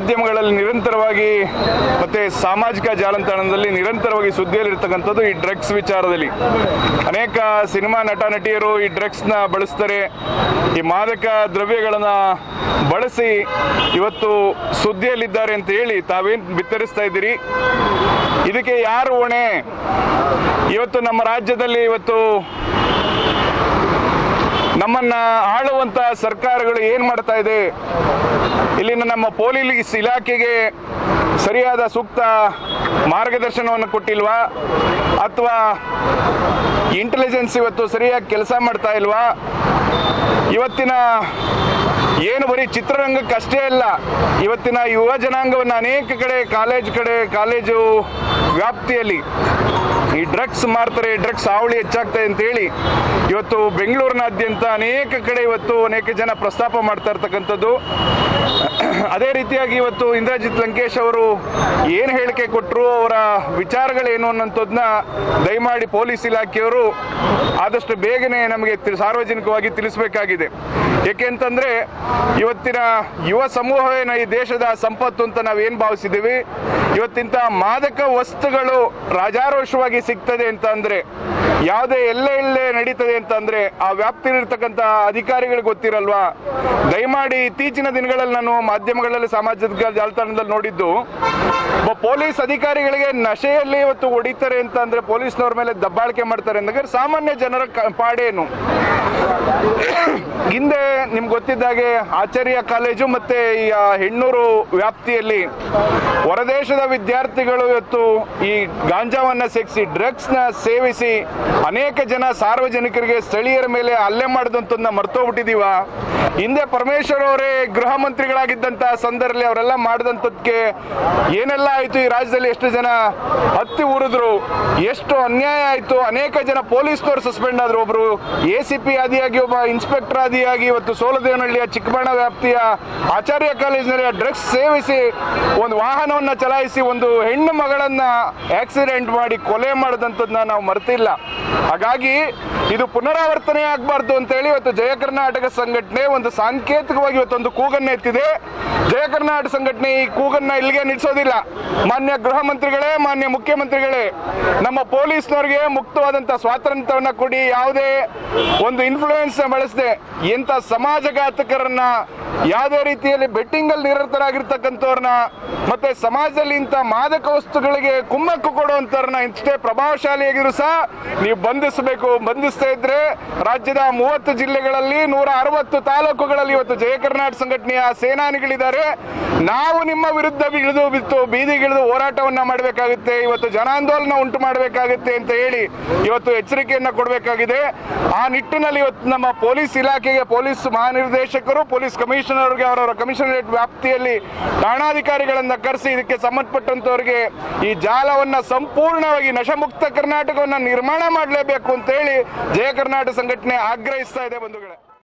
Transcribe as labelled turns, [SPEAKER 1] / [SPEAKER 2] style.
[SPEAKER 1] ಮಾಧ್ಯಮಗಳಲ್ಲಿ ನಿರಂತರವಾಗಿ ಮತ್ತು ಸಾಮಾಜಿಕ ಜಾಲತಾಣದಲ್ಲಿ ನಿರಂತರವಾಗಿ ಸುದ್ದಿಯಲ್ಲಿರ್ತಕ್ಕಂಥದ್ದು ಈ ಡ್ರಗ್ಸ್ ವಿಚಾರದಲ್ಲಿ ಅನೇಕ ಸಿನಿಮಾ ನಟ ನಟಿಯರು ಈ ಡ್ರಗ್ಸ್ನ ಬಳಸ್ತಾರೆ ಈ ಮಾದಕ ದ್ರವ್ಯಗಳನ್ನು ಬಳಸಿ ಇವತ್ತು ಸುದ್ದಿಯಲ್ಲಿದ್ದಾರೆ ಅಂತ ಹೇಳಿ ತಾವೇನು ಬಿತ್ತರಿಸ್ತಾ ಇದ್ದೀರಿ ಇದಕ್ಕೆ ಯಾರು ಹೊಣೆ ಇವತ್ತು ನಮ್ಮ ರಾಜ್ಯದಲ್ಲಿ ಇವತ್ತು ನಮ್ಮನ್ನ ಆಳುವಂತ ಸರ್ಕಾರಗಳು ಏನ್ ಮಾಡ್ತಾ ಇದೆ ಇಲ್ಲಿನ ನಮ್ಮ ಪೊಲೀಸ್ ಇಲಾಖೆಗೆ ಸರಿಯಾದ ಸೂಕ್ತ ಮಾರ್ಗದರ್ಶನವನ್ನು ಕೊಟ್ಟಿಲ್ವಾ ಅಥವಾ ಇಂಟೆಲಿಜೆನ್ಸ್ ಇವತ್ತು ಸರಿಯಾಗಿ ಕೆಲಸ ಮಾಡ್ತಾ ಇಲ್ವಾ ಇವತ್ತಿನ ಏನು ಬರೀ ಚಿತ್ರರಂಗಕ್ಕೆ ಅಷ್ಟೇ ಅಲ್ಲ ಇವತ್ತಿನ ಯುವ ಜನಾಂಗವನ್ನು ಅನೇಕ ಕಡೆ ಕಾಲೇಜ್ ಕಡೆ ಕಾಲೇಜು ವ್ಯಾಪ್ತಿಯಲ್ಲಿ ಈ ಡ್ರಗ್ಸ್ ಮಾರ್ತಾರೆ ಡ್ರಗ್ಸ್ ಹಾವಳಿ ಹೆಚ್ಚಾಗ್ತದೆ ಅಂತ ಹೇಳಿ ಇವತ್ತು ಬೆಂಗಳೂರಿನಾದ್ಯಂತ ಅನೇಕ ಕಡೆ ಇವತ್ತು ಅನೇಕ ಜನ ಪ್ರಸ್ತಾಪ ಮಾಡ್ತಾ ಇರ್ತಕ್ಕಂಥದ್ದು ಅದೇ ರೀತಿಯಾಗಿ ಇವತ್ತು ಇಂದ್ರಜಿತ್ ಲಂಕೇಶ್ ಅವರು ಏನು ಹೇಳಿಕೆ ಕೊಟ್ಟರು ಅವರ ವಿಚಾರಗಳೇನು ಅನ್ನೋಂಥದ್ದನ್ನ ದಯಮಾಡಿ ಪೊಲೀಸ್ ಇಲಾಖೆಯವರು ಆದಷ್ಟು ಬೇಗನೆ ನಮಗೆ ತಿ- ಸಾರ್ವಜನಿಕವಾಗಿ ತಿಳಿಸಬೇಕಾಗಿದೆ ಏಕೆಂತಂದ್ರೆ ಇವತ್ತಿನ ಯುವ ಸಮೂಹವೇನ ಈ ದೇಶದ ಸಂಪತ್ತು ಅಂತ ನಾವೇನು ಭಾವಿಸಿದ್ದೀವಿ ಇವತ್ತಿಂತ ಮಾದಕ ವಸ್ತುಗಳು ರಾಜಾರೋಷವಾಗಿ ಸಿಗ್ತದೆ ಅಂತ ಅಂದ್ರೆ ಯಾವುದೇ ಎಲ್ಲೇ ಎಲ್ಲೇ ನಡೀತದೆ ಅಂತ ಅಂದ್ರೆ ಆ ವ್ಯಾಪ್ತಿಲಿರ್ತಕ್ಕಂಥ ಅಧಿಕಾರಿಗಳಿಗೆ ಗೊತ್ತಿರಲ್ವಾ ದಯಮಾಡಿ ಇತ್ತೀಚಿನ ದಿನಗಳಲ್ಲಿ ನಾನು ಮಾಧ್ಯಮಗಳಲ್ಲಿ ಸಾಮಾಜಿಕ ಜಾಲತಾಣದಲ್ಲಿ ನೋಡಿದ್ದು ಒಬ್ಬ ಪೊಲೀಸ್ ಅಧಿಕಾರಿಗಳಿಗೆ ನಶೆಯಲ್ಲಿ ಇವತ್ತು ಹೊಡಿತಾರೆ ಅಂತ ಅಂದ್ರೆ ಪೊಲೀಸ್ನವ್ರ ಮೇಲೆ ದಬ್ಬಾಳಿಕೆ ಮಾಡ್ತಾರೆ ಅಂದ್ರೆ ಸಾಮಾನ್ಯ ಜನರ ಕ- ಪಾಡೇನು ಹಿಂದೆ ನಿಮ್ಗೆ ಗೊತ್ತಿದ್ದಾಗೆ ಆಚಾರ್ಯ ಕಾಲೇಜು ಮತ್ತೆ ಈ ಆ, ಹೆಣ್ಣೂರು ವ್ಯಾಪ್ತಿಯಲ್ಲಿ ಹೊರದೇಶದ ವಿದ್ಯಾರ್ಥಿಗಳು ಇವತ್ತು ಈ ಗಾಂಜಾವನ್ನ ಸೇವಿಸಿ ಡ್ರಗ್ಸ್ ನ ಸೇವಿಸಿ ಅನೇಕ ಜನ ಸಾರ್ವಜನಿಕರಿಗೆ ಸ್ಥಳೀಯರ ಮೇಲೆ ಹಲ್ಲೆ ಮಾಡಿದಂಥದ್ದನ್ನ ಮರ್ತೋಗ್ಬಿಟ್ಟಿದೀವ ಹಿಂದೆ ಪರಮೇಶ್ವರ್ ಅವರೇ ಗೃಹ ಮಂತ್ರಿಗಳಾಗಿದ್ದಂತ ಸಂದರ್ಭದಲ್ಲಿ ಅವರೆಲ್ಲ ಮಾಡಿದಂಥದ್ದಕ್ಕೆ ಏನೆಲ್ಲ ಆಯ್ತು ಈ ರಾಜ್ಯದಲ್ಲಿ ಎಷ್ಟು ಜನ ಹತ್ತಿ ಉರಿದ್ರು ಎಷ್ಟು ಅನ್ಯಾಯ ಆಯ್ತು ಅನೇಕ ಜನ ಪೊಲೀಸ್ನವರು ಸಸ್ಪೆಂಡ್ ಆದ್ರು ಒಬ್ರು ಎ ಸಿ ಪಿ ಆದಿಯಾಗಿ ಒಬ್ಬ ಇನ್ಸ್ಪೆಕ್ಟರ್ ಆದಿಯಾಗಿ ಇವತ್ತು ಸೋಲದೇವನಹಳ್ಳಿಯ ಚಿಕ್ಕಬಣ್ಣ ವ್ಯಾಪ್ತಿಯ ಆಚಾರ್ಯ ಕಾಲೇಜಿನಲ್ಲಿ ಡ್ರಗ್ಸ್ ಸೇವಿಸಿ ಒಂದು ವಾಹನವನ್ನ ಚಲಾಯಿಸಿ ಒಂದು ಹೆಣ್ಣು ಮಗಳನ್ನ ಆಕ್ಸಿಡೆಂಟ್ ಮಾಡಿ ಕೊಲೆ ಮಾಡಿದಂಥದ್ದನ್ನ ನಾವು ಮರ್ತಿಲ್ಲ ಹಾಗಾಗಿ ಇದು ಪುನರಾವರ್ತನೆ ಆಗಬಾರ್ದು ಅಂತ ಹೇಳಿ ಇವತ್ತು ಜಯ ಕರ್ನಾಟಕ ಸಂಘಟನೆ ಒಂದು ಸಾಂಕೇತಿಕವಾಗಿ ಇವತ್ತೊಂದು ಕೂಗನ್ನ ಎತ್ತಿದೆ ಜಯ ಕರ್ನಾಟಕ ಸಂಘಟನೆ ಈ ಕೂಗನ್ನ ಇಲ್ಲಿಗೆ ನಿಲ್ಲಿಸೋದಿಲ್ಲ ಮಾನ್ಯ ಗೃಹ ಮಂತ್ರಿಗಳೇ ಮಾನ್ಯ ಮುಖ್ಯಮಂತ್ರಿಗಳೇ ನಮ್ಮ ಪೊಲೀಸ್ನವ್ರಿಗೆ ಮುಕ್ತವಾದಂಥ ಸ್ವಾತಂತ್ರ್ಯವನ್ನ ಕೊಡಿ ಯಾವುದೇ ಒಂದು ಇನ್ಫ್ಲೂಯೆನ್ಸ್ ಬಳಸದೆ ಎಂಥ ಸಮಾಜಘಾತಕರನ್ನ ಯಾವುದೇ ರೀತಿಯಲ್ಲಿ ಬೆಟ್ಟಿಂಗ್ ಅಲ್ಲಿ ನಿರತರಾಗಿರ್ತಕ್ಕಂಥವ್ರನ್ನ ಮತ್ತೆ ಸಮಾಜದಲ್ಲಿ ಇಂಥ ಮಾದಕ ವಸ್ತುಗಳಿಗೆ ಕುಮ್ಮಕ್ಕು ಕೊಡುವಂಥವ್ರನ್ನ ಇಷ್ಟೇ ಪ್ರಭಾವಶಾಲಿಯಾಗಿದ್ರು ಸಹ ನೀವು ಬಂಧಿಸಬೇಕು ಬಂಧಿಸ್ತಾ ಇದ್ರೆ ರಾಜ್ಯದ ಮೂವತ್ತು ಜಿಲ್ಲೆಗಳಲ್ಲಿ ನೂರ ಅರವತ್ತು ತಾಲೂಕುಗಳಲ್ಲಿ ಇವತ್ತು ಜಯ ಕರ್ನಾಟಕ ಸಂಘಟನೆಯ ಸೇನಾನಿಗಳಿದ್ದಾರೆ ನಾವು ನಿಮ್ಮ ವಿರುದ್ಧ ಇಳಿದು ಬಿತ್ತು ಬೀದಿಗಿಳಿದು ಹೋರಾಟವನ್ನ ಮಾಡಬೇಕಾಗುತ್ತೆ ಇವತ್ತು ಜನಾಂದೋಲನ ಉಂಟು ಮಾಡಬೇಕಾಗುತ್ತೆ ಅಂತ ಹೇಳಿ ಇವತ್ತು ಎಚ್ಚರಿಕೆಯನ್ನ ಕೊಡಬೇಕಾಗಿದೆ ಆ ನಿಟ್ಟಿನಲ್ಲಿ ಇವತ್ತು ನಮ್ಮ ಪೊಲೀಸ್ ಇಲಾಖೆಗೆ ಪೊಲೀಸ್ ಮಹಾನಿರ್ದೇಶಕರು ಪೊಲೀಸ್ ಕಮಿಷನರ್ಗೆ ಅವರವರ ಕಮಿಷನರೇಟ್ ವ್ಯಾಪ್ತಿಯಲ್ಲಿ ಠಾಣಾಧಿಕಾರಿಗಳನ್ನ ಕರೆಸಿ ಇದಕ್ಕೆ ಸಂಬಂಧಪಟ್ಟಂತವರಿಗೆ ಈ ಜಾಲವನ್ನ ಸಂಪೂರ್ಣವಾಗಿ ನಶಮುಕ್ತ ಕರ್ನಾಟಕವನ್ನ ನಿರ್ಮಾಣ ಮಾಡಲೇಬೇಕು ಅಂತ ಹೇಳಿ ಜಯ ಕರ್ನಾಟಕ ಸಂಘಟನೆ ಆಗ್ರಹಿಸ್ತಾ ಇದೆ ಬಂಧುಗಳೇ